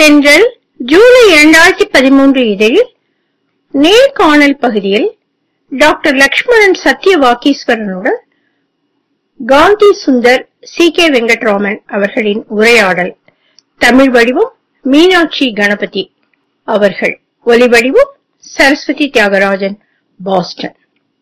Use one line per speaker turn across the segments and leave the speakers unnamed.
தென்றல் ஜூலை இரண்டாயிரத்தி பதிமூன்று இதழில் நேர்காணல் பகுதியில் டாக்டர் லக்ஷ்மணன் சத்யவாக்கீஸ்வரனுடன் காந்தி சுந்தர் சி கே வெங்கட்ராமன் அவர்களின் உரையாடல் தமிழ் வடிவம் மீனாட்சி கணபதி அவர்கள் ஒலி வடிவம் Saraswathi Thiagarajan Boston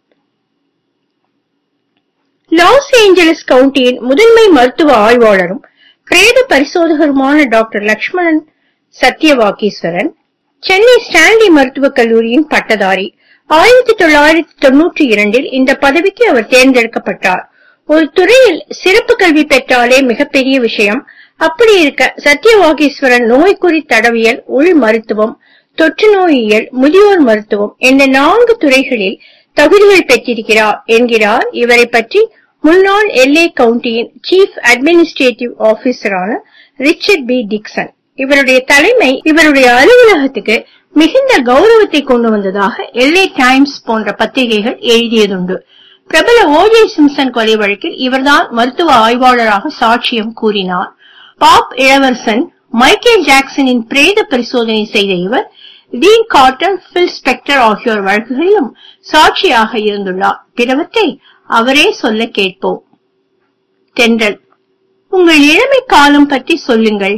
Los Angeles கவுண்டியின் முதன்மை மருத்துவ ஆய்வாளரும் பிரேத பரிசோதகருமான டாக்டர் லக்ஷ்மணன் சத்யவாக்கீஸ்வரன் சென்னை ஸ்டான்லி மருத்துவக் கல்லூரியின் பட்டதாரி ஆயிரத்தி தொள்ளாயிரத்தி தொன்னூற்றி இரண்டில் இந்த பதவிக்கு அவர் தேர்ந்தெடுக்கப்பட்டார் ஒரு துறையில் சிறப்பு கல்வி பெற்றாலே மிகப்பெரிய விஷயம் அப்படி இருக்க சத்யவாகீஸ்வரன் நோய்க்குறி தடவியல் உள் மருத்துவம் தொற்று நோயியல் முதியோர் மருத்துவம் என்ற நான்கு துறைகளில் தகுதிகள் பெற்றிருக்கிறார் என்கிறார் இவரை பற்றி முன்னாள் எல்ஏ கவுண்டியின் சீஃப் அட்மினிஸ்ட்ரேட்டிவ் ஆபீசரான ரிச்சர்ட் பி டிக்சன் இவருடைய தலைமை இவருடைய அலுவலகத்துக்கு மிகுந்த கௌரவத்தை கொண்டு வந்ததாக எல்ஏ டைம்ஸ் போன்ற பத்திரிகைகள் எழுதியதுண்டு பிரபல ஓஜே சிம்சன் கொலை வழக்கில் இவர்தான் மருத்துவ ஆய்வாளராக சாட்சியம் கூறினார் பாப் இளவரசன் மைக்கேல் ஜாக்சனின் பிரேத பரிசோதனை செய்த இவர் டீன் கார்டர் பில் ஸ்பெக்டர் ஆகியோர் வழக்குகளிலும் சாட்சியாக இருந்துள்ளார் பிறவற்றை அவரே சொல்ல கேட்போம் தென்றல் உங்கள் இளமை காலம் பற்றி சொல்லுங்கள்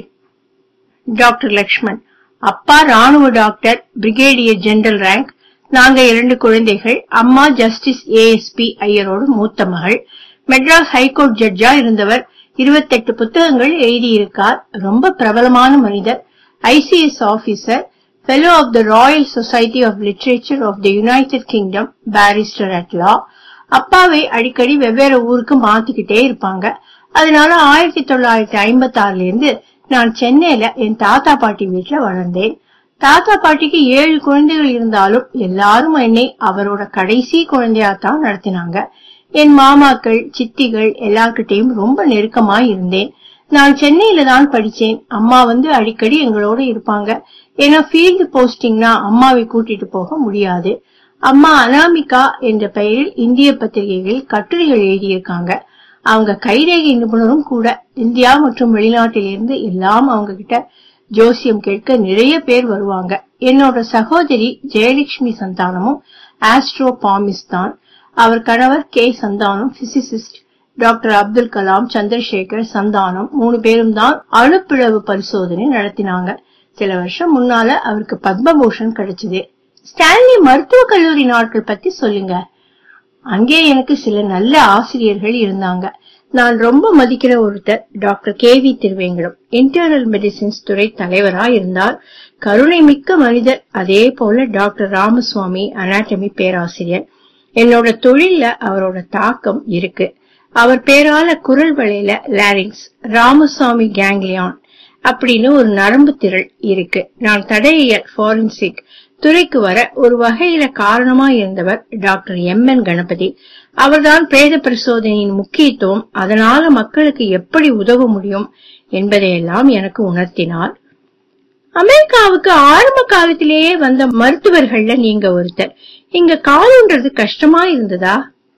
டாக்டர் லக்ஷ்மண் அப்பா ராணுவ டாக்டர் பிரிகேடியர் ஜெனரல் ரேங்க் நாங்க இரண்டு குழந்தைகள் அம்மா ஜஸ்டிஸ் ஏஎஸ்பி ஐயரோடு மூத்த மகள் மெட்ராஸ் ஹைகோர்ட் ஜட்ஜா இருந்தவர் இருபத்தெட்டு புத்தகங்கள் எழுதியிருக்கார் ரொம்ப பிரபலமான மனிதர் ICS officer fellow of the royal society of literature of the United Kingdom barrister at law அப்பாவை அடிக்கடி வெவ்வேறு ஊருக்கு மாத்திக்கிட்டே இருப்பாங்க அதனால ஆயிரத்தி தொள்ளாயிரத்தி ஐம்பத்தி ஆறுல இருந்து நான் சென்னையில என் தாத்தா பாட்டி வீட்டுல வளர்ந்தேன் தாத்தா பாட்டிக்கு ஏழு குழந்தைகள் இருந்தாலும் எல்லாரும் என்னை அவரோட கடைசி குழந்தையாத்தான் நடத்தினாங்க என் மாமாக்கள் சித்திகள் எல்லார்கிட்டையும் ரொம்ப நெருக்கமா இருந்தேன் நான் சென்னையில தான் படிச்சேன் அம்மா வந்து அடிக்கடி எங்களோட இருப்பாங்க ஏன்னா ஃபீல்டு போஸ்டிங்னா அம்மாவை கூட்டிட்டு போக முடியாது அம்மா அனாமிகா என்ற பெயரில் இந்திய பத்திரிகைகளில் கட்டுரைகள் எழுதியிருக்காங்க அவங்க கைரேகை நிபுணரும் கூட இந்தியா மற்றும் வெளிநாட்டில் இருந்து எல்லாம் அவங்க கிட்ட ஜோசியம் கேட்க நிறைய பேர் வருவாங்க என்னோட சகோதரி ஜெயலட்சுமி சந்தானமும் ஆஸ்ட்ரோ பாமிஸ் தான் அவர் கணவர் K Santhanam physicist doctor Abdul Kalam Chandrasekhar Santhanam மூணு பேரும் தான் அணுப்பிழவு பரிசோதனை நடத்தினாங்க சில வருஷம் முன்னால அவருக்கு பத்மபூஷன் கிடைச்சது ஸ்டான்லி மருத்துவக் கல்லூரி நாட்கள் பத்தி சொல்லுங்க அங்கே எனக்கு சில நல்ல ஆசிரியர்கள் இருந்தாங்க நான் ரொம்ப மதிக்கிற ஒருத்தர் doctor K V Thiruvengadam internal medicines துறை தலைவரா இருந்தார் கருணை மிக்க மனிதர் அதே போல டாக்டர் ராமசுவாமி அனாட்டமி பேராசிரியர் என்னோட தொழில்ல அவரோட தாக்கம் இருக்கு அவர் பேரால குரல் வளையில லாரிங்ஸ் ராமசுவாமி கேங்லியான் அப்படின்னு ஒரு நரம்பு திரள் இருக்கு நான் தடையியல் ஃபாரன்சிக் துறைக்கு வர ஒரு வகையில காரணமா இருந்தவர் டாக்டர் எம் என் கணபதி அவர்தான் பிரேத பரிசோதனையின் முக்கியத்துவம் அதனால மக்களுக்கு எப்படி உதவ முடியும் என்பதையெல்லாம் எனக்கு உணர்த்தினார் அமெரிக்காவுக்கு ஆரம்ப காலத்திலேயே வந்த மருத்துவர்கள்ல நீங்க ஒருத்தர் இங்க காலன்றது கஷ்டமா இருந்ததா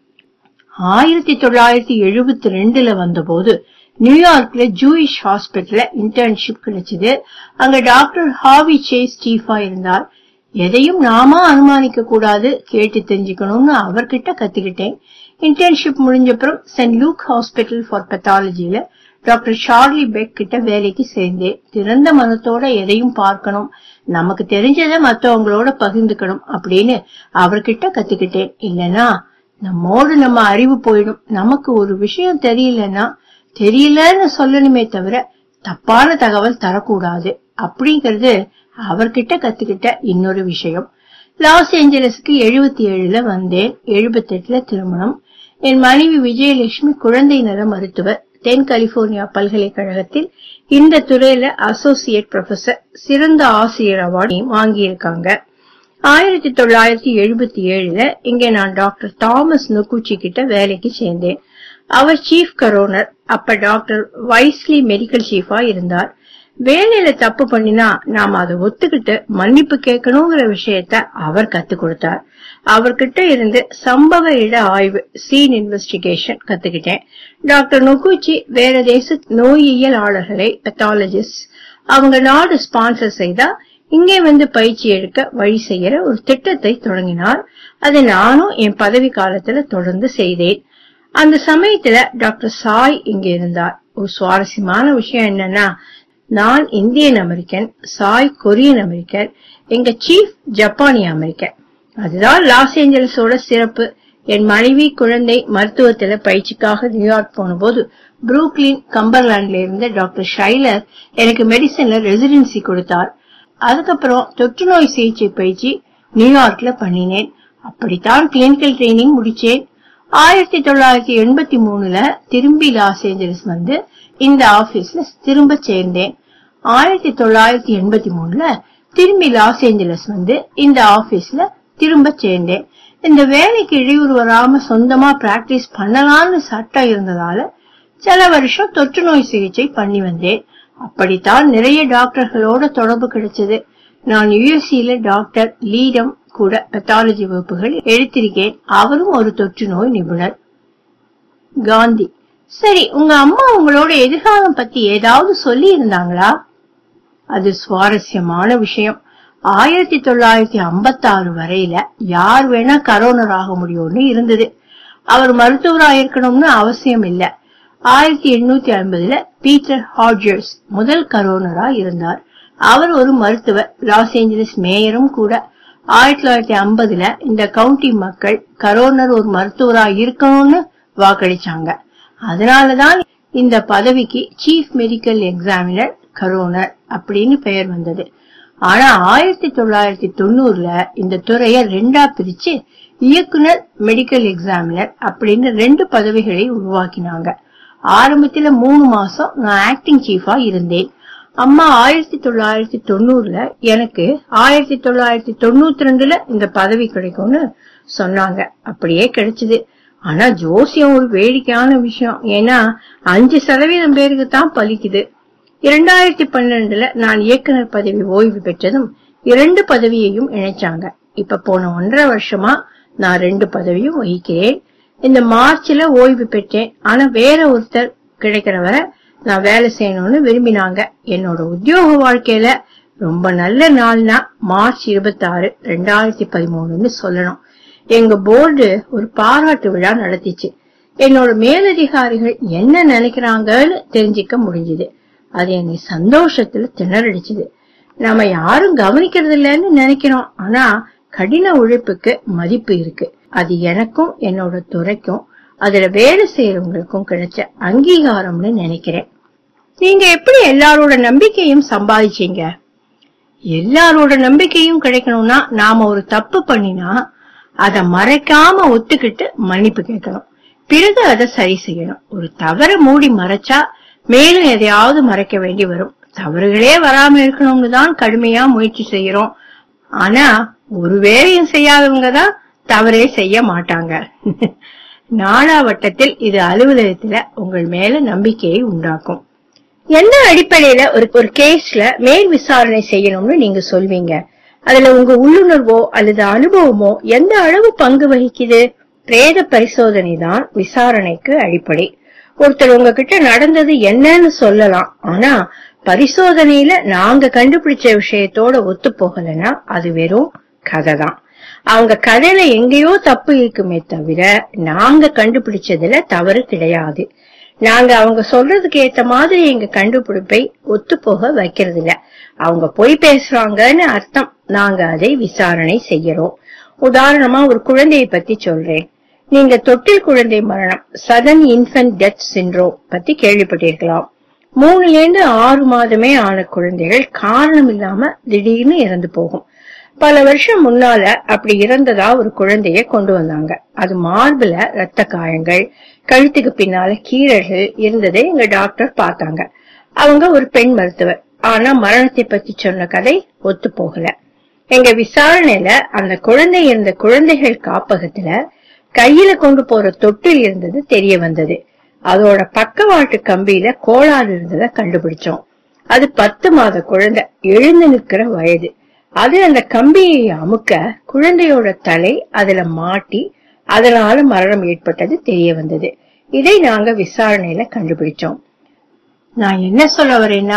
ஆயிரத்தி தொள்ளாயிரத்தி எழுபத்தி ரெண்டுல வந்தபோது நியூயார்க்ல ஜூயிஷ் ஹாஸ்பிட்டல்ல இன்டர்ன்ஷிப் கிடைச்சது அங்க டாக்டர் ஹாவி சே ஸ்டீஃபா இருந்தார் எதையும் நாம அனுமானிக்க கூடாது கேட்டு தெரிஞ்சுக்கணும்னு அவர்கிட்ட கத்துக்கிட்டேன் இன்டர்ன்ஷிப் முடிஞ்சப்புறம் சென்ட் லூக் ஹாஸ்பிட்டல் ஃபார் பெத்தாலஜில டாக்டர் ஷார்லி பெக் கிட்ட வேலைக்கு சேர்ந்தேன் திறந்த மனத்தோட எதையும் பார்க்கணும் நமக்கு தெரிஞ்சதை மத்தவங்களோட பகிர்ந்துக்கணும் அப்படின்னு அவர்கிட்ட கத்துக்கிட்டேன் இல்லனா நம்மோடு நம்ம அறிவு போயிடும் நமக்கு ஒரு விஷயம் தெரியலன்னா தெரியலன்னு சொல்லணுமே தவிர தப்பான தகவல் தரக்கூடாது அப்படிங்கறது அவர்கிட்ட கத்துக்கிட்ட இன்னொரு விஷயம் லாஸ் ஏஞ்சலஸுக்கு எழுபத்தி ஏழுல வந்தேன் எழுபத்தி எட்டுல திருமணம் என் மனைவி விஜயலட்சுமி குழந்தை நல மருத்துவர் தென் கலிபோர்னியா பல்கலைக்கழகத்தில் இந்த துறையில அசோசியேட் ப்ரொஃபசர் சிறந்த ஆசிரியர் அவார்டையும் வாங்கியிருக்காங்க ஆயிரத்தி தொள்ளாயிரத்தி எழுபத்தி ஏழுல இங்க நான் டாக்டர் தாமஸ் நுக்குச்சி கிட்ட வேலைக்கு சேர்ந்தேன் அவர் சீஃப் கரோனர் அப்ப டாக்டர் வைஸ்லி மெடிக்கல் சீஃபா இருந்தார் வேலையில தப்பு பண்ணினா நாம அதை ஒத்துக்கிட்டு மன்னிப்பு கேட்கணுங்கிற விஷயத்த அவர் கத்து கொடுத்தார் அவர்கிட்ட இருந்து சம்பவ இட ஆய்வு சீன் இன்வெஸ்டிகேஷன் கத்துக்கிட்டேன் டாக்டர் நுகுச்சி வேற தேச நோயியலாளர்களை பெத்தாலஜிஸ்ட் அவங்க நாடு ஸ்பான்சர் செய்தா இங்கே வந்து பயிற்சி எடுக்க வழி செய்யற ஒரு திட்டத்தை தொடங்கினார் அதை நானும் என் பதவி காலத்துல தொடர்ந்து செய்தேன் அந்த சமயத்துல டாக்டர் சாய் இங்க இருந்தார் ஒரு சுவாரஸ்யமான விஷயம் என்னன்னா நான் இந்தியன் அமெரிக்கன் சாய் கொரியன் அமெரிக்கன் எங்க சீஃப் ஜப்பானிய அமெரிக்கன் அதுதான் லாஸ் ஏஞ்சல்ஸோட சிறப்பு என் மனைவி குழந்தை மருத்துவத்துல பயிற்சிக்காக நியூயார்க் போன போது புரூக்லின் கம்பர்லாண்ட்ல இருந்த டாக்டர் ஷைலர் எனக்கு மெடிசன்ல ரெசிடென்சி கொடுத்தார் அதுக்கப்புறம் தொற்று நோய் சிகிச்சை பயிற்சி நியூயார்க்ல பண்ணினேன் அப்படித்தான் கிளினிக்கல் ட்ரைனிங் முடிச்சேன் ஆயிரத்தி தொள்ளாயிரத்தி எண்பத்தி மூணுல திரும்பி லாஸ் ஏஞ்சல்ஸ் வந்து இந்த ஆபீஸ்ல திரும்ப சேர்ந்தேன் ஆயிரத்தி தொள்ளாயிரத்தி எண்பத்தி மூணுல திரும்பி லாஸ் ஏஞ்சலஸ் வந்து இந்த ஆபீஸ்ல திரும்ப சேர்ந்தேன் இந்த வேலைக்கு இடையூறு வராம சொந்தமா பிராக்டிஸ் பண்ணலாம்னு சட்டம் இருந்ததால சில வருஷம் தொற்று நோய் சிகிச்சை பண்ணி வந்தேன் அப்படித்தான் நிறைய டாக்டர்களோட தொடர்பு கிடைச்சது நான் யுஎஸ்சியில டாக்டர் லீடம் கூட பெத்தாலஜி வகுப்புகள் எடுத்திருக்கேன் அவரும் ஒரு தொற்று நோய் நிபுணர் காந்தி சரி உங்க அம்மா உங்களோட எதிர்காலம் பத்தி ஏதாவது சொல்லி இருந்தாங்களா அது சுவாரஸ்யமான விஷயம் ஆயிரத்தி தொள்ளாயிரத்தி ஐம்பத்தி ஆறு வரையில யார் வேணா கரோனர் ஆக முடியும்னு இருந்தது அவர் மருத்துவரா இருக்கணும்னு அவசியம் இல்ல ஆயிரத்தி எண்ணூத்தி ஐம்பதுல பீட்டர் ஹார்ஜர்ஸ் முதல் கரோனரா இருந்தார் அவர் ஒரு மருத்துவர் லாஸ் ஏஞ்சலஸ் மேயரும் கூட ஆயிரத்தி தொள்ளாயிரத்தி ஐம்பதுல இந்த கவுண்டி மக்கள் கரோனர் ஒரு மருத்துவரா இருக்கணும்னு வாக்களிச்சாங்க அதனாலதான் இந்த பதவிக்கு சீஃப் மெடிக்கல் எக்ஸாமினர் கரோனர் அப்படின்னு பெயர் வந்தது ஆனா ஆயிரத்தி தொள்ளாயிரத்தி தொண்ணூறுல இந்த துறைய ரெண்டா பிரிச்சு இயக்குனர் மெடிக்கல் எக்ஸாமினர் அப்படின்னு ரெண்டு பதவிகளை உருவாக்கினாங்க ஆரம்பத்துல மூணு மாசம் நான் ஆக்டிங் சீஃபா இருந்தேன் அம்மா ஆயிரத்தி தொள்ளாயிரத்தி தொண்ணூறுல எனக்கு ஆயிரத்தி தொள்ளாயிரத்தி தொண்ணூத்தி ரெண்டுல இந்த பதவி கிடைக்கும்னு சொன்னாங்க அப்படியே கிடைச்சது ஆனா ஜோசியம் ஒரு வேடிக்கையான விஷயம் ஏன்னா அஞ்சு சதவீதம் பேருக்கு தான் பலிக்குது இரண்டாயிரத்தி பன்னிரெண்டுல நான் இயக்குனர் பதவி ஓய்வு பெற்றதும் இரண்டு பதவியையும் இணைச்சாங்க இப்ப போன ஒன்றரை வருஷமா நான் ரெண்டு பதவியும் வகிக்கிறேன் இந்த மார்ச்ல ஓய்வு பெற்றேன் ஆனா வேற ஒருத்தர் கிடைக்கிற வரை நான் வேலை செய்யணும்னு விரும்பினாங்க என்னோட உத்தியோக வாழ்க்கையில ரொம்ப நல்ல நாள்னா மார்ச் இருபத்தி ஆறு ரெண்டாயிரத்தி பதிமூணுன்னு சொல்லணும் எங்க போர்டு ஒரு பாராட்டு விழா நடத்திச்சு என்னோட மேலதிகாரிகள் என்ன நினைக்கிறாங்கன்னு தெரிஞ்சுக்க முடிஞ்சது அது என்னை சந்தோஷத்துல திணறடிச்சது நாம யாரும் கவனிக்கிறது இல்லைன்னு நினைக்கிறோம் ஆனா கடின உழைப்புக்கு மதிப்பு இருக்கு அது எனக்கும் என்னோட துறைக்கும் அதுல வேலை செய்யறவங்களுக்கும் கிடைச்ச அங்கீகாரம்னு நினைக்கிறேன் நீங்க எப்படி எல்லாரோட நம்பிக்கையும் சம்பாதிச்சீங்க எல்லாரோட நம்பிக்கையும் கிடைக்கணும்னா நாம ஒரு தப்பு பண்ணினா அத மறைக்காம ஒத்துக்கிட்டு மன்னிப்பு கேட்கணும் பிறகு அதை சரி செய்யணும் ஒரு தவற மூடி மறைச்சா மேலும் எதையாவது மறைக்க வேண்டி வரும் தவறுகளே வராம இருக்கணும்னு தான் கடுமையா முயற்சி செய்யறோம் ஆனா ஒரு வேலையும் செய்யாதவங்க தான் தவறே செய்ய மாட்டாங்க நாளாவட்டத்தில் இது அலுவலகத்துல உங்கள் மேல நம்பிக்கையை உண்டாக்கும் என்ன அடிப்படையில ஒரு ஒரு கேஸ்ல மேல் விசாரணை செய்யணும்னு நீங்க சொல்வீங்க அதுல உங்க உள்ளுணர்வோ அல்லது அனுபவமோ எந்த அளவு பங்கு வகிக்குது பிரேத பரிசோதனை தான் விசாரணைக்கு அடிப்படை ஒருத்தர் உங்ககிட்ட நடந்தது என்னன்னு சொல்லலாம் ஆனா பரிசோதனையில நாங்க கண்டுபிடிச்ச விஷயத்தோட ஒத்து போகலைன்னா அது வெறும் கதை தான் அவங்க கதையில எங்கேயோ தப்பு இருக்குமே தவிர நாங்க கண்டுபிடிச்சதுல தவறு கிடையாது நாங்க அவங்க சொல்றதுக்கு ஏத்த மாதிரி எங்க கண்டுபிடிப்பை ஒத்து போக வைக்கிறது இல்ல அவங்க பொய் பேசுறாங்கன்னு அர்த்தம் நாங்க அதை விசாரணை செய்யறோம் உதாரணமா ஒரு குழந்தையை பத்தி சொல்றேன் நீங்க தொட்டில் குழந்தை மரணம் சதன் இன்ஃபன்ட் டெத் சிண்ட்ரோம் பத்தி கேள்விப்பட்டிருக்கலாம் மூணுல இருந்து ஆறு மாதமே ஆன குழந்தைகள் காரணம் இல்லாம திடீர்னு இறந்து போகும் பல வருஷம் முன்னால அப்படி இறந்ததா ஒரு குழந்தைய கொண்டு வந்தாங்க அது மார்புல ரத்த காயங்கள் கழுத்துக்கு பின்னால கீறல்கள் இருந்ததை எங்க டாக்டர் பார்த்தாங்க அவங்க ஒரு பெண் மருத்துவர் ஆனா மரணத்தை பத்தி சொன்ன கதை ஒத்து போகல எங்க விசாரணையில அந்த குழந்தை இருந்த குழந்தைகள் காப்பகத்துல கையில கொண்டு போற தொட்டில் இருந்தது தெரிய வந்தது அதோட பக்கவாட்டு கம்பியில கோளாறு இருந்ததை கண்டுபிடிச்சோம் அது பத்து மாத குழந்தை எழுந்து நிற்கிற வயது அது அந்த கம்பியை அமுக்க குழந்தையோட தலை அதுல மாட்டி அதனால மரணம் ஏற்பட்டது தெரிய வந்தது இதை நாங்க விசாரணையில கண்டுபிடிச்சோம் நான் என்ன சொல்ல வரேன்னா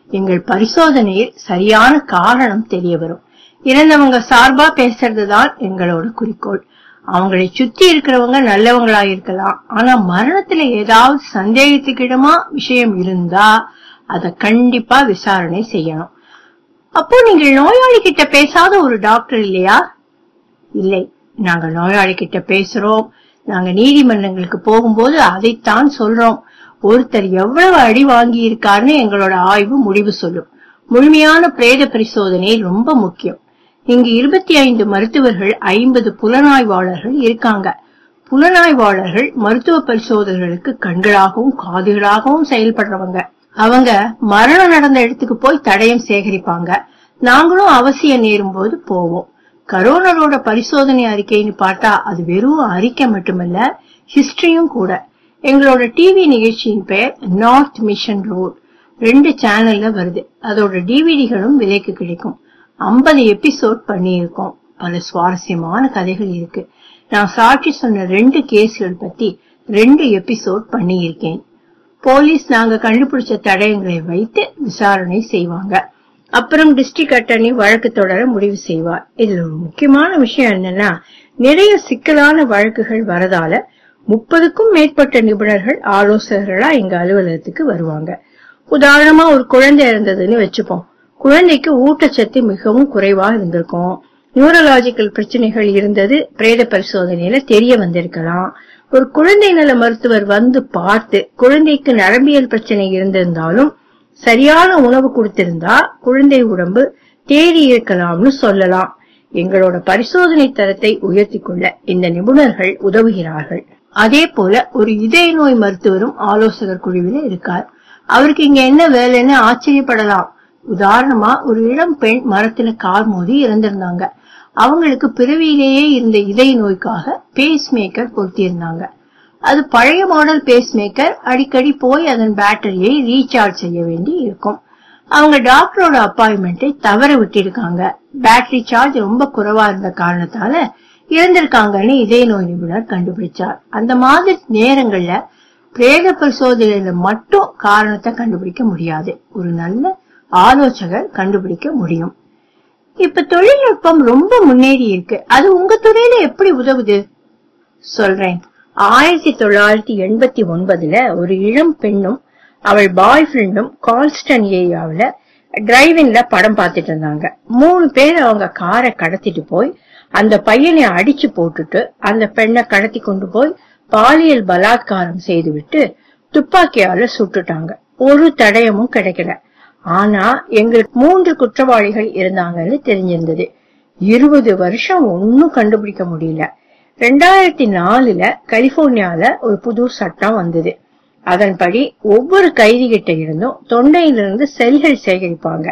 எங்கள் பரிசோதனையில் சரியான காரணம் தெரிய வரும் இறந்தவங்க சார்பா பேசுறதுதான் எங்களோட குறிக்கோள் அவங்களை சுத்தி இருக்கிறவங்க நல்லவங்களா இருக்கலாம் ஆனா மரணத்துல ஏதாவது சந்தேகத்துக்கிடமா விஷயம் இருந்தா அத கண்டிப்பா விசாரணை செய்யணும் அப்போ நீங்கள் நோயாளி கிட்ட பேசாத ஒரு டாக்டர் இல்லையா இல்லை நாங்க நோயாளி கிட்ட பேசுறோம் நாங்க நீதிமன்றங்களுக்கு போகும்போது அதைத்தான் சொல்றோம் ஒருத்தர் எவ்வளவு அடி வாங்கி இருக்காருன்னு எங்களோட ஆய்வு முடிவு சொல்லும் முழுமையான பிரேத பரிசோதனை ரொம்ப முக்கியம் இங்கு இருபத்தி ஐந்து மருத்துவர்கள் ஐம்பது புலனாய்வாளர்கள் இருக்காங்க புலனாய்வாளர்கள் மருத்துவ பரிசோதனைகளுக்கு கண்களாகவும் காதுகளாகவும் செயல்படுறவங்க அவங்க மரணம் நடந்த இடத்துக்கு போய் தடயம் சேகரிப்பாங்க நாங்களும் அவசியம் நேரும் போது போவோம் கரோனரோட பரிசோதனை அறிக்கைன்னு பார்த்தா அது வெறும் அறிக்கை மட்டுமல்ல ஹிஸ்டரியும் கூட எங்களோட டிவி நிகழ்ச்சியின் பெயர் நார்த் மிஷன் ரோட் ரெண்டு சேனல்ல வருது அதோட டிவிடிகளும் விலைக்கு கிடைக்கும் ஐம்பது எபிசோட் பண்ணியிருக்கோம் பல சுவாரஸ்யமான கதைகள் இருக்கு நான் சாட்சி சொன்ன ரெண்டு கேஸ்கள் பத்தி ரெண்டு எபிசோட் பண்ணியிருக்கேன் போலீஸ் நாங்க கண்டுபிடிச்ச தடயங்களை வைத்து விசாரணை செய்வாங்க அப்புறம் டிஸ்ட்ரிக்ட் அட்டர்னி வழக்கு தொடர முடிவு செய்வார் இதுல ஒரு முக்கியமான விஷயம் என்னன்னா நிறைய சிக்கலான வழக்குகள் வரதால முப்பதுக்கும் மேற்பட்ட நிபுணர்கள் ஆலோசகர்களா எங்க அலுவலகத்துக்கு வருவாங்க உதாரணமா ஒரு குழந்தை இருந்ததுன்னு வச்சுப்போம் குழந்தைக்கு ஊட்டச்சத்து மிகவும் குறைவா இருந்திருக்கும் நியூரலாஜிக்கல் பிரச்சனைகள் இருந்தது பிரேத பரிசோதனையில தெரிய வந்திருக்கலாம் ஒரு குழந்தை நல மருத்துவர் வந்து பார்த்து குழந்தைக்கு நரம்பியல் பிரச்சனை இருந்திருந்தாலும் சரியான உணவு கொடுத்திருந்தா குழந்தை உடம்பு தேறி இருக்கலாம்னு சொல்லலாம் எங்களோட பரிசோதனை தரத்தை உயர்த்தி கொள்ள இந்த நிபுணர்கள் உதவுகிறார்கள் அதே போல ஒரு இதய நோய் மருத்துவரும் ஆலோசகர் குழுவில இருக்கார் அவருக்கு இங்க என்ன வேலைன்னு ஆச்சரியப்படலாம் உதாரணமா ஒரு இளம் பெண் மரத்துல கார் மோதி இறந்திருந்தாங்க அவங்களுக்கு பிறவியிலேயே இருந்த இதய நோய்க்காக பேஸ் மேக்கர் பொருத்தியிருந்தாங்க அது பழைய மாடல் பேஸ் மேக்கர் அடிக்கடி போய் அதன் பேட்டரியை ரீசார்ஜ் செய்ய வேண்டி இருக்கும் அவங்க டாக்டரோட அப்பாயின்மெண்ட்டை தவற விட்டிருக்காங்க பேட்டரி சார்ஜ் ரொம்ப குறைவா இருந்த காரணத்தால இறந்திருக்காங்கன்னு இதய நோய் நிபுணர் கண்டுபிடிச்சார் அந்த மாதிரி நேரங்கள்ல பிரேத பரிசோதனையில மட்டும் காரணத்தை கண்டுபிடிக்க முடியாது ஒரு நல்ல ஆலோசகர் கண்டுபிடிக்க முடியும் இப்ப தொழில்நுட்பம் ரொம்ப முன்னேறி இருக்கு அது உங்க துறையில எப்படி உதவுது சொல்றேன் ஆயிரத்தி தொள்ளாயிரத்தி எண்பத்தி ஒன்பதுல ஒரு இளம் பெண்ணும் அவள் பாய் ஃப்ரெண்டும் கால்ஸ்டன் ஏரியாவுல டிரைவிங்ல படம் பார்த்துட்டு இருந்தாங்க மூணு பேர் அவங்க காரை கடத்திட்டு போய் அந்த பையனை அடிச்சு போட்டுட்டு அந்த பெண்ணை கடத்தி கொண்டு போய் பாலியல் பலாத்காரம் செய்துவிட்டு துப்பாக்கியால சுட்டுட்டாங்க ஒரு தடயமும் கிடைக்கல ஆனா எங்களுக்கு மூன்று குற்றவாளிகள் இருந்தாங்கன்னு தெரிஞ்சிருந்தது இருபது வருஷம் ஒன்னும் கண்டுபிடிக்க முடியல ரெண்டாயிரத்தி நாலுல கலிபோர்னியால ஒரு புது சட்டம் வந்தது அதன்படி ஒவ்வொரு கைதிகிட்ட இருந்தும் தொண்டையிலிருந்து செல்கள் சேகரிப்பாங்க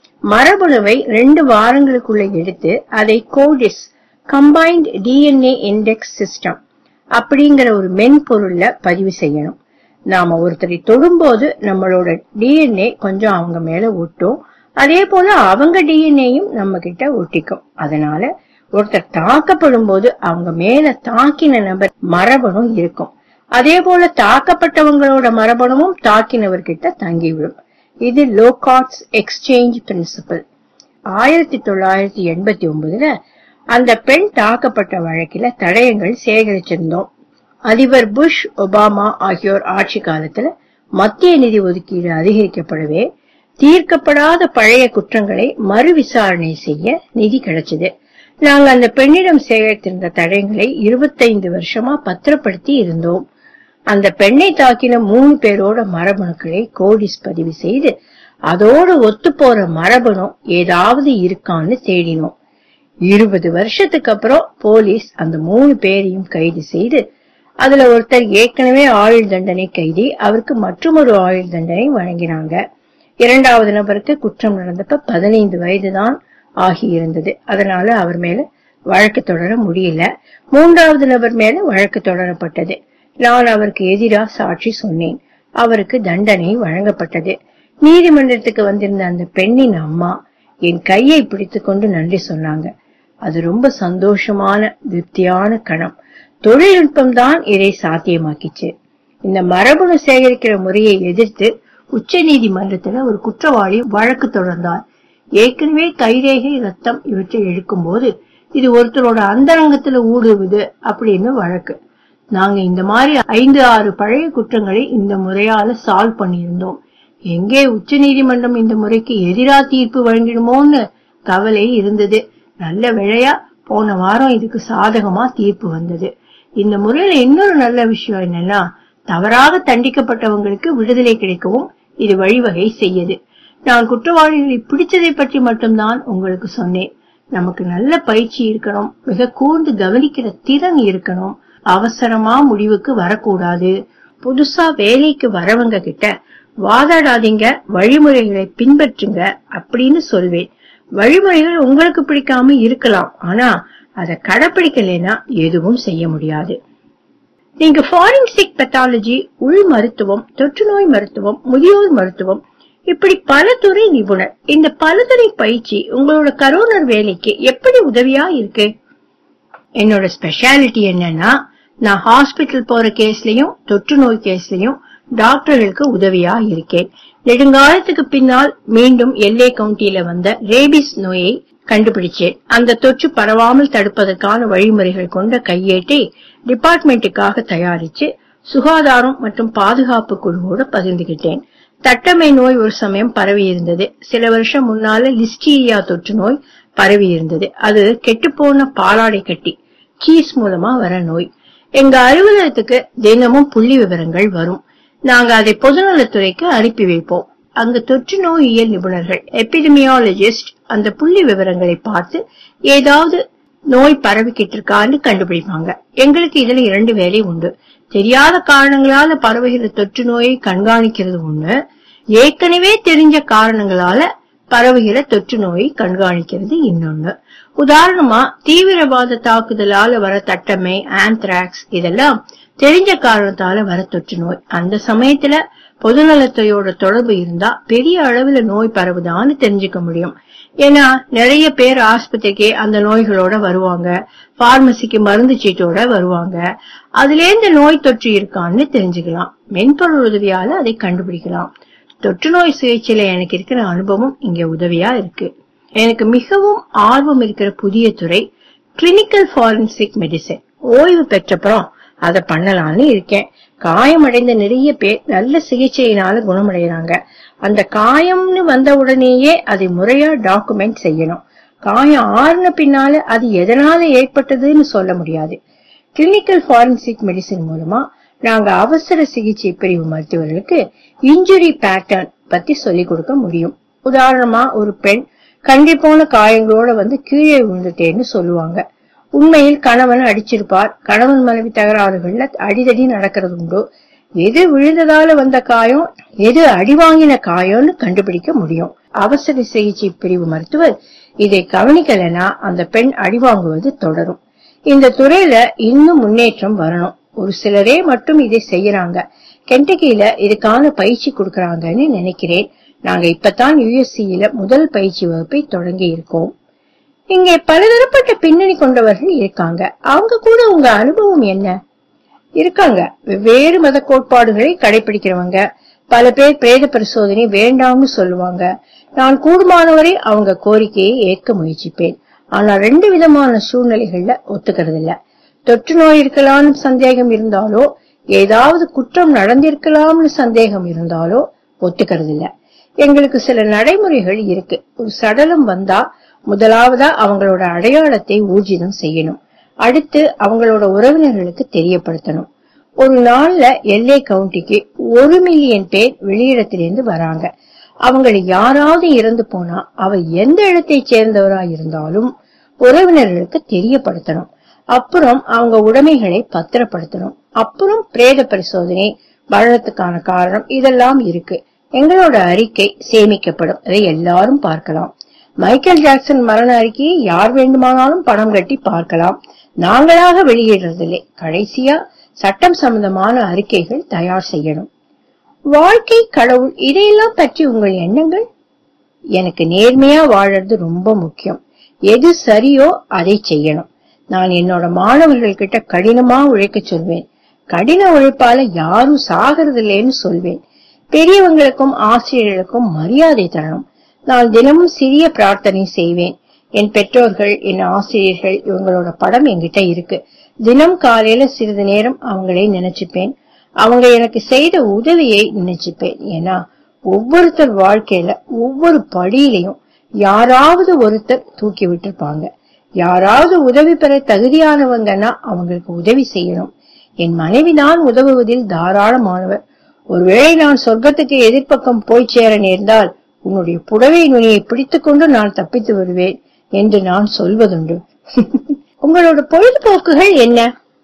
மரபணுவை ரெண்டு வாரங்களுக்குள்ள எடுத்து அதை CODIS combined DNA index system அப்படிங்கிற ஒரு மென்பொருள்ல பதிவு செய்யணும் நாம ஒருத்தரை தொடும்போது நம்மளோட டிஎன்ஏ கொஞ்சம் அவங்க மேல ஒட்டும் அதே போல அவங்க டிஎன்ஏயும் நம்ம கிட்ட ஒட்டிக்கும் அதனால ஒருத்தர் தாக்கப்படும் போது அவங்க மேல தாக்கின நபர் மரபணும் இருக்கும் அதே போல தாக்கப்பட்டவங்களோட மரபணுவும் தாக்கினவர்கிட்ட தங்கிவிடும் இது லோகாட்ஸ் எக்ஸ்சேஞ்ச் பிரின்சிபல் ஆயிரத்தி தொள்ளாயிரத்தி எண்பத்தி ஒன்பதுல அந்த பெண் தாக்கப்பட்ட வழக்கில தடயங்கள் சேகரிச்சிருந்தோம் அதிபர் புஷ் ஒபாமா ஆகியோர் ஆட்சி காலத்துல மத்திய நிதி ஒதுக்கீடு அதிகரிக்கப்படவே தீர்க்கப்படாத பழைய குற்றங்களை மறு விசாரணை செய்ய நிதி கிடைச்சது நாங்க அந்த பெண்ணிடம் சேகரித்திருந்த தடயங்களை இருபத்தைந்து வருஷமா பத்திரப்படுத்தி இருந்தோம் அந்த பெண்ணை தாக்கின மூணு பேரோட மரபணுக்களை கோடிஸ் பதிவு செய்து அதோடு ஒத்து போற மரபணு ஏதாவது இருக்கான்னு தேடினோம் இருபது வருஷத்துக்கு அப்புறம் போலீஸ் அந்த மூணு பேரையும் கைது செய்து அதுல ஒருத்தர் ஏற்கனவே ஆயுள் தண்டனை கைதி அவருக்கு மற்றொரு ஆயுள் தண்டனை வழங்கினாங்க இரண்டாவது நபருக்கு குற்றம் நடந்தப்ப பதினைந்து வயதுதான் ஆகியிருந்தது அதனால அவர் மேல வழக்கு தொடர முடியல மூன்றாவது நபர் மேல வழக்கு தொடரப்பட்டது நான் அவருக்கு எதிரா சாட்சி சொன்னேன் அவருக்கு தண்டனை வழங்கப்பட்டது நீதிமன்றத்துக்கு வந்திருந்த அந்த பெண்ணின் அம்மா என் கையை பிடித்துக்கொண்டு நன்றி சொன்னாங்க அது ரொம்ப சந்தோஷமான திருப்தியான கணம் தொழில்நுட்பம் தான் இதை சாத்தியமாக்கிச்சு இந்த மரபணு சேகரிக்கிற முறையை எதிர்த்து உச்ச நீதிமன்றத்துல ஒரு குற்றவாளி வழக்கு தொடர்ந்தார் ஏற்கனவே கைரேகை ரத்தம் இவற்றை எடுக்கும்போது இது ஒருத்தரோட அந்தரங்கத்துல ஊடுருவுது அப்படின்னு வழக்கு நாங்க இந்த மாதிரி ஐந்து ஆறு பழைய குற்றங்களை இந்த முறையால சால்வ் பண்ணியிருந்தோம் எங்கே உச்ச நீதிமன்றம் இந்த முறைக்கு எதிரா தீர்ப்பு வழங்கிடுமோன்னு கவலை இருந்தது நல்ல வேளையா போன வாரம் இதுக்கு சாதகமா தீர்ப்பு வந்தது இந்த முறையில இன்னொரு நல்ல விஷயம் என்னன்னா தவறாக தண்டிக்கப்பட்டவங்களுக்கு விடுதலை கிடைக்கவும் இது வழிவகை செய்யுது நான் குற்றவாளிகளை பிடிச்சதை பற்றி மட்டும்தான் உங்களுக்கு சொன்னேன் நமக்கு நல்ல பயிற்சி இருக்கணும் மிக கூர்ந்து கவனிக்கிற திறன் இருக்கணும் அவசரமா முடிவுக்கு வரக்கூடாது புதுசா வேலைக்கு வரவங்க கிட்ட வாதாடாதீங்க வழிமுறைகளை பின்பற்றுங்க அப்படின்னு சொல்வேன் வழிமுறைகள் உங்களுக்கு பிடிக்காம இருக்கலாம் ஆனா அதை கடைப்பிடிக்கலைன்னா எதுவும் செய்ய முடியாது நீங்க ஃபாரன்சிக் பெத்தாலஜி உள் மருத்துவம் தொற்றுநோய் மருத்துவம் முதியோர் மருத்துவம் இப்படி பல துறை நிபுணர் இந்த பலதுறை பயிற்சி உங்களோட கரோனர் வேலைக்கு எப்படி உதவியா இருக்கு என்னோட ஸ்பெஷாலிட்டி என்னன்னா நான் ஹாஸ்பிட்டல் போற கேஸ்லயும் தொற்று நோய் கேஸ்லயும் டாக்டர்களுக்கு உதவியா இருக்கேன் நெடுங்காலத்துக்கு பின்னால் மீண்டும் எல்லை கவுண்டியில வந்த ரேபிஸ் நோயை கண்டுபிடிச்சேன் அந்த தொற்று பரவாமல் தடுப்பதற்கான வழிமுறைகள் கொண்ட கையேட்டை டிபார்ட்மெண்ட்டுக்காக தயாரிச்சு சுகாதாரம் மற்றும் பாதுகாப்பு குழுவோட பகிர்ந்துகிட்டேன் தட்டமை நோய் ஒரு சமயம் பரவி இருந்தது சில வருஷம் முன்னால லிஸ்டீரியா தொற்று நோய் பரவி இருந்தது அது கெட்டுப்போன பாலாடை கட்டி சீஸ் மூலமா வர நோய் எங்க அலுவலகத்துக்கு தினமும் புள்ளி விவரங்கள் வரும் நாங்க அதை பொதுநலத்துறைக்கு அனுப்பி வைப்போம் அங்க தொற்று நோயியல் நிபுணர்கள் எபிடமியாலஜிஸ்ட் அந்த புள்ளி விவரங்களை பார்த்து ஏதாவது நோய் பரவிக்கிட்டு இருக்கான்னு கண்டுபிடிப்பாங்க எங்களுக்கு இதுல இரண்டு வேலை உண்டு தெரியாத காரணங்களால பரவுகிற தொற்று நோயை கண்காணிக்கிறது ஒண்ணு ஏற்கனவே தெரிஞ்ச காரணங்களால பரவுகிற தொற்று நோயை கண்காணிக்கிறது இன்னொன்னு உதாரணமா தீவிரவாத தாக்குதலால வர தட்டமை ஆந்த்ராக்ஸ் இதெல்லாம் தெரிஞ்ச காரணத்தால வர தொற்று நோய் அந்த சமயத்துல பொதுநலத்துறையோட தொடர்பு இருந்தா பெரிய அளவுல நோய் பரவுதான்னு தெரிஞ்சுக்க முடியும் ஏன்னா நிறைய பேர் ஆஸ்பத்திரிக்கு அந்த நோய்களோட வருவாங்க பார்மசிக்கு மருந்து சீட்டோட வருவாங்க அதுல இருந்து நோய் தொற்று இருக்கான்னு தெரிஞ்சுக்கலாம் மென்பொருள் உதவியால அதை கண்டுபிடிக்கலாம் தொற்று நோய் சிகிச்சையில எனக்கு இருக்கிற அனுபவம் இங்க உதவியா இருக்கு எனக்கு மிகவும் ஆர்வம் இருக்கிற புதிய துறை கிளினிக்கல் ஃபாரன்சிக் மெடிசன் ஓய்வு பெற்றப்புறம் அதை பண்ணலாம்னு இருக்கேன் காயமடைந்த நிறைய பேர் நல்ல சிகிச்சையினால குணமடைகிறாங்க அந்த காயம்னு வந்த உடனேயே அதை முறையா டாக்குமெண்ட் செய்யணும் காயம் ஆறுன பின்னால அது எதனால ஏற்பட்டதுன்னு சொல்ல முடியாது கிளினிக்கல் ஃபாரன்சிக் மெடிசின் மூலமா நாங்க அவசர சிகிச்சை பிரிவு மருத்துவர்களுக்கு இன்ஜுரி பேட்டர்ன் பத்தி சொல்லிக் கொடுக்க முடியும் உதாரணமா ஒரு பெண் கண்டி போன காயங்களோட வந்து கீழே விழுந்துட்டேன்னு சொல்லுவாங்க உண்மையில் கணவன் அடிச்சிருப்பார் கணவன் மனைவி தகராறுகள்ல அடிதடி நடக்கிறது உண்டு எது விழுந்ததால வந்த காயம் எது அடி வாங்கின காயம்னு கண்டுபிடிக்க முடியும் அவசர சிகிச்சை பிரிவு மருத்துவர் இதை கவனிக்கலைன்னா அந்த பெண் அடி வாங்குவது தொடரும் இந்த துறையில இன்னும் முன்னேற்றம் வரணும் ஒரு சிலரே மட்டும் இதை செய்யறாங்க கென்டக்கியில இதுக்கான பயிற்சி கொடுக்கறாங்கன்னு நினைக்கிறேன் நாங்க இப்பதான் யுஎஸ்சியில முதல் பயிற்சி வகுப்பை தொடங்கி இருக்கோம் இங்கே பலதரப்பட்ட பின்னணி கொண்டவர்கள் இருக்காங்க அவங்க கூட உங்க அனுபவம் என்ன இருக்காங்க வெவ்வேறு மத கோட்பாடுகளை கடைபிடிக்கிறவங்க பல பேர் பிரேத பரிசோதனை வேண்டாம்னு சொல்லுவாங்க நான் கூடுமானவரை அவங்க கோரிக்கையை ஏற்க முயற்சிப்பேன் ஆனா ரெண்டு விதமான சூழ்நிலைகள்ல ஒத்துக்கிறது இல்ல தொற்று நோய் இருக்கலாம்னு சந்தேகம் இருந்தாலோ ஏதாவது குற்றம் நடந்திருக்கலாம்னு சந்தேகம் இருந்தாலோ ஒத்துக்கிறது இல்ல எங்களுக்கு சில நடைமுறைகள் இருக்கு ஒரு சடலம் வந்தா முதலாவதா அவங்களோட அடையாளத்தை ஊர்ஜிதம் செய்யணும் அடுத்து அவங்களோட உறவினர்களுக்கு தெரியப்படுத்தணும் ஒரு நாள்ல எல்லை கவுண்டிக்கு ஒரு மில்லியன் பேர் வெளியிடத்திலிருந்து வராங்க அவங்களை யாராவது இறந்து போனா அவ எந்த இடத்தை சேர்ந்தவரா இருந்தாலும் உறவினர்களுக்கு தெரியப்படுத்தணும் அப்புறம் அவங்க உடைமைகளை பத்திரப்படுத்தணும் அப்புறம் பிரேத பரிசோதனை மரணத்துக்கான காரணம் இதெல்லாம் இருக்கு எங்களோட அறிக்கை சேமிக்கப்படும் அதை எல்லாரும் பார்க்கலாம் மைக்கேல் ஜாக்சன் மரண அறிக்கையை யார் வேண்டுமானாலும் பணம் கட்டி பார்க்கலாம் நாங்களாக வெளியிடுறதில்லை கடைசியா சட்டம் சம்பந்தமான அறிக்கைகள் தயார் செய்யணும் வாழ்க்கை கடவுள் இதையெல்லாம் பற்றி உங்கள் எண்ணங்கள் எனக்கு நேர்மையா வாழறது ரொம்ப முக்கியம் எது சரியோ அதை செய்யணும் நான் என்னோட மாணவர்கள் கிட்ட கடினமா உழைக்க சொல்வேன் கடின உழைப்பால யாரும் சாகிறது இல்லைன்னு சொல்வேன் பெரியவங்களுக்கும் ஆசிரியர்களுக்கும் மரியாதை தரணும் நான் தினமும் சிறிய பிரார்த்தனை செய்வேன் என் பெற்றோர்கள் என் ஆசிரியர்கள் இவங்களோட படம் என்கிட்ட இருக்கு தினம் காலையில சிறிது நேரம் அவங்களை நினைச்சுப்பேன் அவங்க எனக்கு செய்த உதவியை நினைச்சுப்பேன் ஏன்னா ஒவ்வொருத்தர் வாழ்க்கையில ஒவ்வொரு படியிலையும் யாராவது ஒருத்தர் தூக்கி விட்டுருப்பாங்க யாராவது உதவி பெற தகுதியானவங்கன்னா அவங்களுக்கு உதவி செய்யணும் என் மனைவி நான் உதவுவதில் தாராளமானவர் ஒருவேளை நான் சொர்க்கத்துக்கு எதிர்ப்பக்கம் போய் சேர நேர்ந்தால் உன்னுடைய புடவை நுனியை பிடித்துக்கொண்டு நான் தப்பித்து வருவேன் என்று நான் சொல்வதுண்டு உங்களோட பொழுதுபோக்குகள் என்ன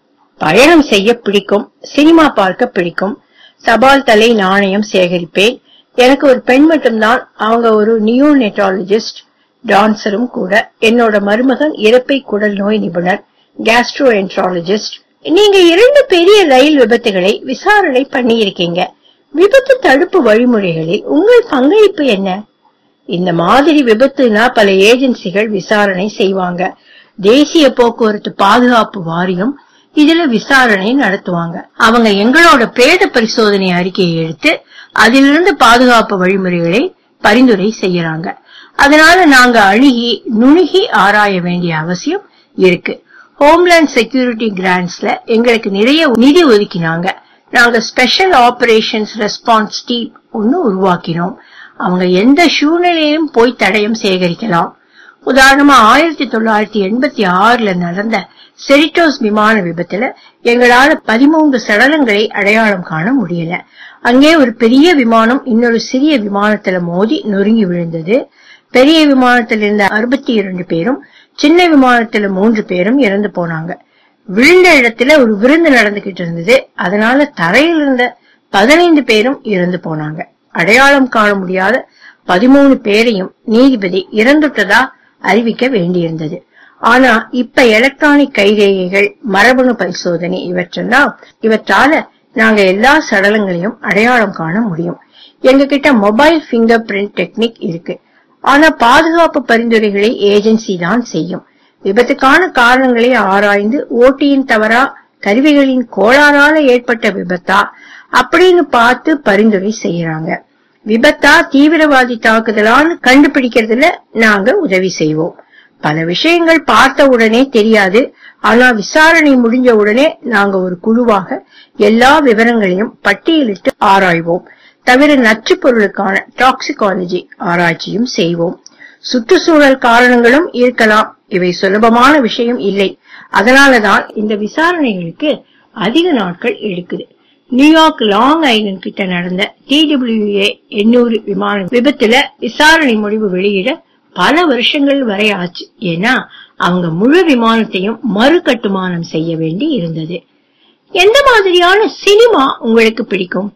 பயணம் செய்ய பிடிக்கும் சினிமா பார்க்க பிடிக்கும் தபால் தலை நாணயம் சேகரிப்பேன் எனக்கு ஒரு பெண் மட்டும்தான் அவங்க ஒரு நியோநெட்டாலஜிஸ்ட் டான்சரும் கூட என்னோட மருமகன் இறப்பை குடல் நோய் நிபுணர் கேஸ்ட்ரோ என்ட்ராலஜிஸ்ட் நீங்க இரண்டு பெரிய ரயில் விபத்துகளை விசாரணை பண்ணியிருக்கீங்க விபத்து தடுப்பு வழிமுறைகளில் உங்கள் பங்களிப்பு என்ன இந்த மாதிரி விபத்துனா பல ஏஜென்சிகள் விசாரணை செய்வாங்க தேசிய போக்குவரத்து பாதுகாப்பு வாரியம் இதுல விசாரணை நடத்துவாங்க அவங்க எங்களோட பிரேத பரிசோதனை அறிக்கையை எடுத்து அதிலிருந்து பாதுகாப்பு வழிமுறைகளை பரிந்துரை செய்யறாங்க அதனால நாங்க அழுகி நுணுகி ஆராய வேண்டிய அவசியம் இருக்கு ஹோம்லேண்ட் செக்யூரிட்டி கிராண்ட்ஸ்ல எங்களுக்கு நிறைய நிதி ஒதுக்கினாங்க நாங்க ஸ்பெஷல் ஆபரேஷன்ஸ் ரெஸ்பான்ஸ் டீம் ஒன்னு உருவாக்கினோம் அவங்க எந்த சூழ்நிலையிலும் போய் தடயம் சேகரிக்கலாம் உதாரணமா ஆயிரத்தி தொள்ளாயிரத்தி எண்பத்தி ஆறுல நடந்த செரிட்டோஸ் விமான விபத்துல எங்களால பதிமூன்று சடலங்களை அடையாளம் காண முடியல அங்கே ஒரு பெரிய விமானம் இன்னொரு சிறிய விமானத்துல மோதி நொறுங்கி விழுந்தது பெரிய விமானத்தில் இருந்த அறுபத்தி இரண்டு பேரும் சின்ன விமானத்துல மூன்று பேரும் இறந்து போனாங்க விழுந்த இடத்துல ஒரு விருந்து நடந்துகிட்டு இருந்தது அதனால தரையில் இருந்த பதினைந்து பேரும் இறந்து போனாங்க அடையாளம் காண முடியாத பதிமூணு பேரையும் நீதிபதி இறந்துட்டதா அறிவிக்க வேண்டியிருந்தது ஆனா இப்ப எலக்ட்ரானிக் கைரேகைகள் மரபணு பரிசோதனை இவற்றெல்லாம் இவற்றால நாங்க எல்லா சடலங்களையும் அடையாளம் காண முடியும் எங்க கிட்ட மொபைல் பிங்கர் பிரிண்ட் டெக்னிக் இருக்கு ஆனா பாதுகாப்பு பரிந்துரைகளை ஏஜென்சி தான் செய்யும் விபத்துக்கான காரணங்களை ஆராய்ந்து ஓட்டியின் தவறா கருவிகளின் கோளாறால ஏற்பட்ட விபத்தா அப்படின்னு பார்த்து பரிந்துரை செய்யறாங்க விபத்தா தீவிரவாதி தாக்குதலான்னு கண்டுபிடிக்கிறதுல நாங்க உதவி செய்வோம் பல விஷயங்கள் பார்த்த உடனே தெரியாது ஆனா விசாரணை முடிஞ்ச உடனே நாங்க ஒரு குழுவாக எல்லா விவரங்களையும் பட்டியலிட்டு ஆராய்வோம் தவிர நச்சு பொருளுக்கான டாக்ஸிகாலஜி ஆராய்ச்சியும் செய்வோம் சுற்றுச்சூழல் காரணங்களும் இருக்கலாம் இவை சுலபமான விஷயம் இல்லை அதனாலதான் இந்த விசாரணைகளுக்கு அதிக நாட்கள் எடுக்குது நியூயார்க் லாங் ஐலண்ட் கிட்ட நடந்த டிடபிள்யூஏ எண்ணூறு விமான விபத்துல விசாரணை முடிவு வெளியிட பல வருஷங்கள் வரை ஆச்சு ஏன்னா அவங்க முழு விமானத்தையும் மறு கட்டுமானம் செய்ய வேண்டி இருந்தது எந்த மாதிரியான சினிமா உங்களுக்கு பிடிக்கும்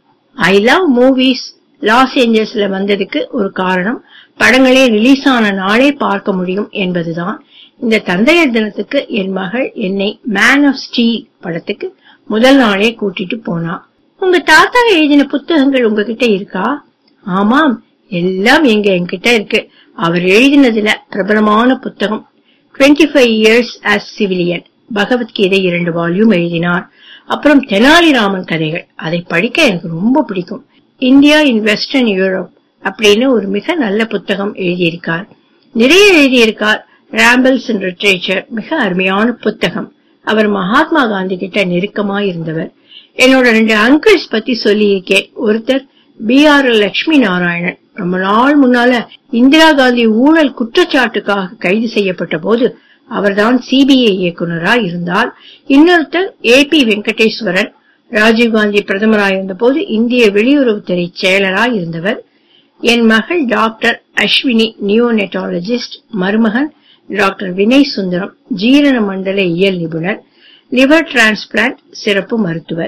ஐ லவ் மூவிஸ் லாஸ் ஏஞ்சல்ஸ்ல வந்ததுக்கு ஒரு காரணம் படங்களே ரிலீஸ் ஆன நாளே பார்க்க முடியும் என்பதுதான் இந்த தந்தையர் தினத்துக்கு என் மகள் என்னை மேன் ஆஃப் ஸ்டீல் படத்துக்கு முதல் நாளே கூட்டிட்டு போனா உங்க தாத்தா எழுதின புத்தகங்கள் உங்ககிட்ட இருக்கா ஆமாம் எல்லாம் எங்க என்கிட்ட இருக்கு அவர் எழுதினதுல பிரபலமான புத்தகம் 25 ஃபைவ் இயர்ஸ் ஆஸ் சிவிலியன் பகவத்கீதை இரண்டு வால்யூம் எழுதினார் அப்புறம் தெனாலிராமன் கதைகள் அதை படிக்க எனக்கு ரொம்ப பிடிக்கும் இந்தியா இன் வெஸ்டர்ன் யூரோப் அப்படின்னு ஒரு மிக நல்ல புத்தகம் எழுதியிருக்கார் நிறைய எழுதியிருக்கார் ராம்பிள்ஸ் இன் லிட்ரேச்சர் மிக அருமையான புத்தகம் அவர் மகாத்மா காந்தி கிட்ட நெருக்கமா இருந்தவர் என்னோட ரெண்டு அங்கிள்ஸ் பத்தி சொல்லியிருக்கேன் ஒருத்தர் பி ஆர் லட்சுமி நாராயணன் ரொம்ப நாள் முன்னால இந்திரா காந்தி ஊழல் குற்றச்சாட்டுக்காக கைது செய்யப்பட்ட போது அவர்தான் சிபிஐ இயக்குனரா இருந்தார் இன்னொருத்தர் ஏ பி வெங்கடேஸ்வரன் ராஜீவ்காந்தி பிரதமராயிருந்த போது இந்திய வெளியுறவுத்துறை செயலராய் இருந்தவர் என் மகள் டாக்டர் அஸ்வினி நியோநெட்டாலஜிஸ்ட் மருமகன் டாக்டர் வினய் சுந்தரம் ஜீரண மண்டல இயல் நிபுணர் லிவர் டிரான்ஸ்பிளான்ட் சிறப்பு மருத்துவர்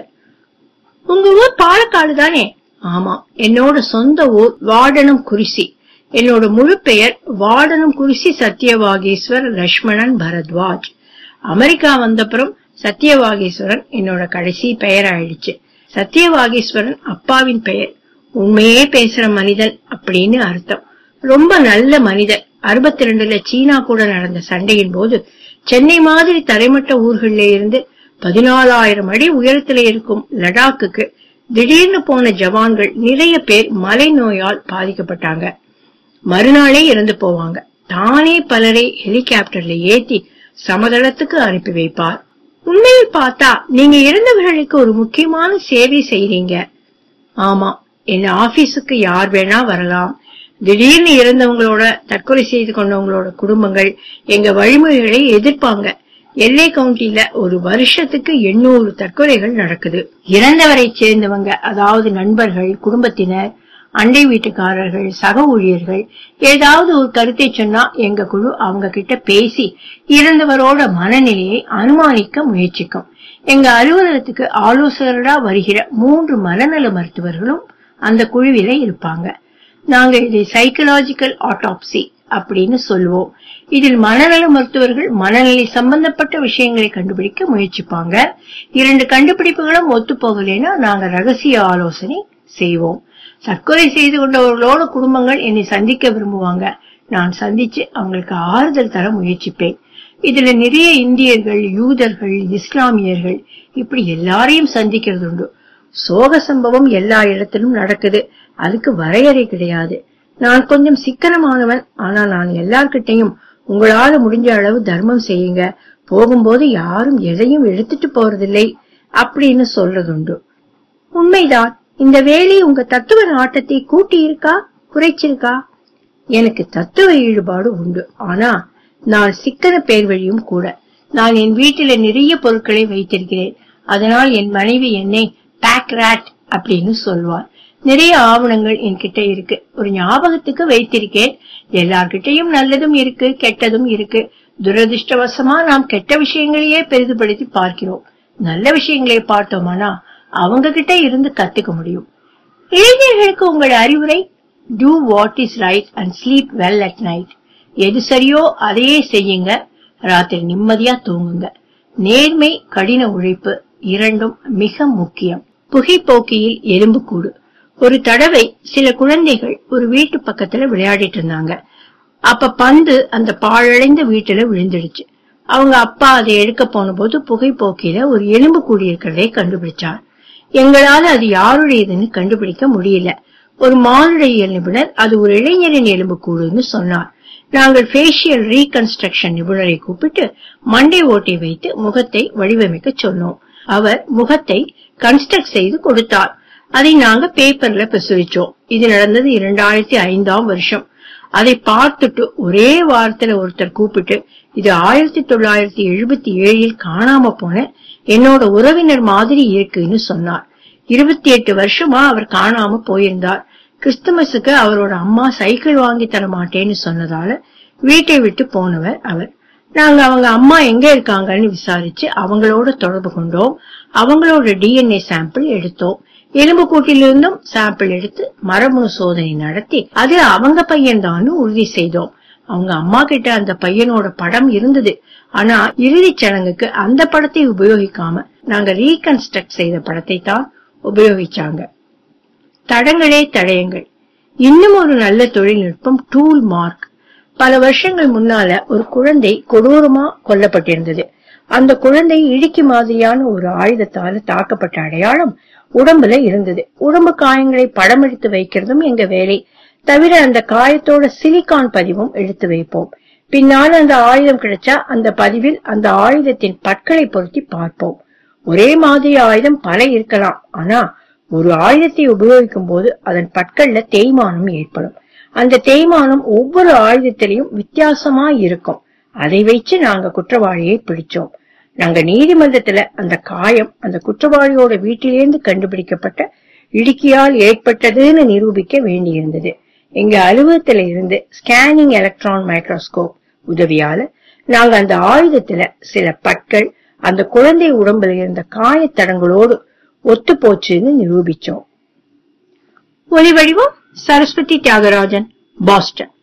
உங்க ஊர் பாலக்காடு தானே ஆமா என்னோட சொந்த ஊர் வாடனம் குறிசி என்னோட முழு பெயர் வாடனம் குறிசி சத்யவாகீஸ்வர் லட்சுமணன் பரத்வாஜ் அமெரிக்கா வந்தப்புறம் சத்யவாகீஸ்வரன் என்னோட கடைசி பெயர் ஆயிடுச்சு சத்யவாகீஸ்வரன் அப்பாவின் பெயர் உண்மையே பேசுற மனிதன் அப்படின்னு அர்த்தம் ரொம்ப நல்ல மனிதர் அறுபத்தி ரெண்டுல சீனா கூட நடந்த சண்டையின் போது சென்னை மாதிரி தரைமட்ட ஊர்கள்ல இருந்து பதினாலாயிரம் அடி உயரத்துல இருக்கும் லடாக்குக்கு திடீர்னு போன ஜவான்கள் நிறைய பேர் மலை நோயால் பாதிக்கப்பட்டாங்க மறுநாளே இறந்து போவாங்க தானே பலரை ஹெலிகாப்டர்ல ஏத்தி சமதளத்துக்கு அனுப்பி வைப்பார் உண்மையில் பார்த்தா நீங்க இறந்தவர்களுக்கு ஒரு முக்கியமான சேவை செய்றீங்க ஆமா என் ஆபீஸுக்கு யார் வேணா வரலாம் திடீர்னு இறந்தவங்களோட தற்கொலை செய்து கொண்டவங்களோட குடும்பங்கள் எங்க வழிமுறைகளை எதிர்ப்பாங்க எல்லை கவுண்டில ஒரு வருஷத்துக்கு எண்ணூறு தற்கொலைகள் நடக்குது இறந்தவரை சேர்ந்தவங்க அதாவது நண்பர்கள் குடும்பத்தினர் அண்டை வீட்டுக்காரர்கள் சக ஊழியர்கள் ஏதாவது ஒரு கருத்தை சொன்னா எங்க குழு அவங்க கிட்ட பேசி இறந்தவரோட மனநிலையை அனுமானிக்க முயற்சிக்கும் எங்க அலுவலகத்துக்கு ஆலோசகரா வருகிற மூன்று மனநல மருத்துவர்களும் அந்த குழுவில இருப்பாங்க நாங்க இதை சைக்கலாஜிக்கல் ஆட்டோப்சி அப்படின்னு சொல்லுவோம் இதில் மனநல மருத்துவர்கள் மனநிலை சம்பந்தப்பட்ட விஷயங்களை கண்டுபிடிக்க முயற்சிப்பாங்க இரண்டு கண்டுபிடிப்புகளும் ஒத்து போகலைன்னா நாங்க ரகசிய ஆலோசனை செய்வோம் தற்கொலை செய்து கொண்டவர்களோட குடும்பங்கள் என்னை சந்திக்க விரும்புவாங்க நான் சந்திச்சு அவங்களுக்கு ஆறுதல் தர முயற்சிப்பேன் இதுல நிறைய இந்தியர்கள் யூதர்கள் இஸ்லாமியர்கள் இப்படி எல்லாரையும் சந்திக்கிறது உண்டு சோக சம்பவம் எல்லா இடத்திலும் நடக்குது அதுக்கு வரையறை கிடையாது நான் கொஞ்சம் சிக்கனமானவன் ஆனா நான் எல்லார்கிட்டையும் உங்களால முடிஞ்ச அளவு தர்மம் செய்யுங்க போகும்போது யாரும் எதையும் எடுத்துட்டு போறதில்லை அப்படின்னு சொல்றதுண்டு உண்மைதான் இந்த வேலை உங்க தத்துவ நாட்டத்தை கூட்டி இருக்கா குறைச்சிருக்கா எனக்கு தத்துவ ஈடுபாடு உண்டு ஆனா நான் சிக்கன பேர் வழியும் கூட நான் என் வீட்டில நிறைய பொருட்களை வைத்திருக்கிறேன் அதனால் என் மனைவி என்னை பேக் ராட் அப்படின்னு சொல்வார் நிறைய ஆவணங்கள் என்கிட்ட இருக்கு ஒரு ஞாபகத்துக்கு வைத்திருக்கேன் எல்லார்கிட்டயும் நல்லதும் இருக்கு கெட்டதும் இருக்கு துரதிருஷ்டவசமா நாம் கெட்ட விஷயங்களையே பெரிதுபடுத்தி பார்க்கிறோம் நல்ல விஷயங்களை பார்த்தோமானா அவங்க கிட்ட இருந்து கத்துக்க முடியும் இளைஞர்களுக்கு உங்கள் அறிவுரை do what is right and sleep well at night எது சரியோ அதையே செய்யுங்க ராத்திரி நிம்மதியா தூங்குங்க நேர்மை கடின உழைப்பு இரண்டும் மிக முக்கியம் புகைப்போக்கியில் எலும்புக்கூடு ஒரு தடவை சில குழந்தைகள் ஒரு வீட்டு பக்கத்துல விளையாடிட்டு இருந்தாங்க அப்ப பந்து அந்த பாழடைந்த வீட்டுல விழுந்துடுச்சு அவங்க அப்பா அதை எடுக்க போன போது புகைப்போக்கில ஒரு எலும்பு கூடி இருக்கிறதை கண்டுபிடிச்சார் எங்களால அது யாருடையதுன்னு கண்டுபிடிக்க முடியல ஒரு மானுடையியல் நிபுணர் அது ஒரு இளைஞரின் எலும்பு கூடுன்னு சொன்னார் நாங்கள் ஃபேஷியல் ரீகன்ஸ்ட்ரக்ஷன் நிபுணரை கூப்பிட்டு மண்டை ஓட்டை வைத்து முகத்தை வடிவமைக்க சொன்னோம் அவர் முகத்தை கன்ஸ்ட்ரக்ட் செய்து கொடுத்தார் அதை நாங்க பேப்பர்ல பிரசுரிச்சோம் இது நடந்தது இரண்டாயிரத்தி ஐந்தாம் வருஷம் அதை பார்த்துட்டு ஒரே வாரத்துல ஒருத்தர் கூப்பிட்டு இது ஆயிரத்தி தொள்ளாயிரத்தி எழுபத்தி ஏழில் காணாம போன என்னோட உறவினர் மாதிரி இருக்குன்னு சொன்னார் இருபத்தி எட்டு வருஷமா அவர் காணாம போயிருந்தார் கிறிஸ்துமஸுக்கு அவரோட அம்மா சைக்கிள் வாங்கி தர மாட்டேன்னு சொன்னதால வீட்டை விட்டு போனவர் அவர் நாங்க அவங்க அம்மா எங்க இருக்காங்கன்னு விசாரிச்சு அவங்களோட தொடர்பு கொண்டோம் அவங்களோட டிஎன்ஏ சாம்பிள் எடுத்தோம் எலும்புக்கூட்டிலிருந்தும் சாம்பிள் எடுத்து மரபணு சோதனை நடத்தி அது அவங்க பையன்தான்னு உறுதி செய்தோம் அவங்க அம்மா கிட்ட அந்த பையனோட படம் இருந்தது ஆனா இறுதிச் சடங்குக்கு அந்த படத்தை உபயோகிக்காம நாங்க ரீகன்ஸ்ட்ரக்ட் செய்த படத்தை தான் உபயோகிச்சாங்க தடங்களே தடயங்கள் இன்னும் ஒரு நல்ல தொழில்நுட்பம் டூல் மார்க் பல வருஷங்கள் முன்னால ஒரு குழந்தை கொடூரமா கொல்லப்பட்டிருந்தது அந்த குழந்தை இடுக்கி மாதிரியான ஒரு ஆயுதத்தால தாக்கப்பட்ட அடையாளம் உடம்புல இருந்தது உடம்பு காயங்களை படம் எடுத்து வைக்கிறதும் எங்க வேலை தவிர அந்த காயத்தோட சிலிகான் பதிவும் எடுத்து வைப்போம் பின்னால் அந்த ஆயுதம் கிடைச்சா அந்த பதிவில் அந்த ஆயுதத்தின் பற்களை பொருத்தி பார்ப்போம் ஒரே மாதிரி ஆயுதம் பல இருக்கலாம் ஆனா ஒரு ஆயுதத்தை உபயோகிக்கும் போது அதன் பற்கள்ல தேய்மானம் ஏற்படும் அந்த தேய்மானம் ஒவ்வொரு ஆயுதத்திலையும் வித்தியாசமா இருக்கும் அதை வச்சு நாங்க குற்றவாளியை பிடிச்சோம் நாங்க நீதிமன்றத்துல அந்த காயம் அந்த குற்றவாளியோட வீட்டிலேருந்து கண்டுபிடிக்கப்பட்ட இடுக்கியால் ஏற்பட்டதுன்னு நிரூபிக்க வேண்டியிருந்தது எங்க அலுவலகத்துல இருந்து ஸ்கேனிங் எலக்ட்ரான் மைக்ரோஸ்கோப் உதவியால நாங்க அந்த ஆயுதத்துல சில பற்கள் அந்த குழந்தை உடம்புல இருந்த காயத்தடங்களோடு ஒத்து போச்சுன்னு நிரூபிச்சோம் ஒலி வடிவம் சரஸ்வதி தியாகராஜன் பாஸ்டன்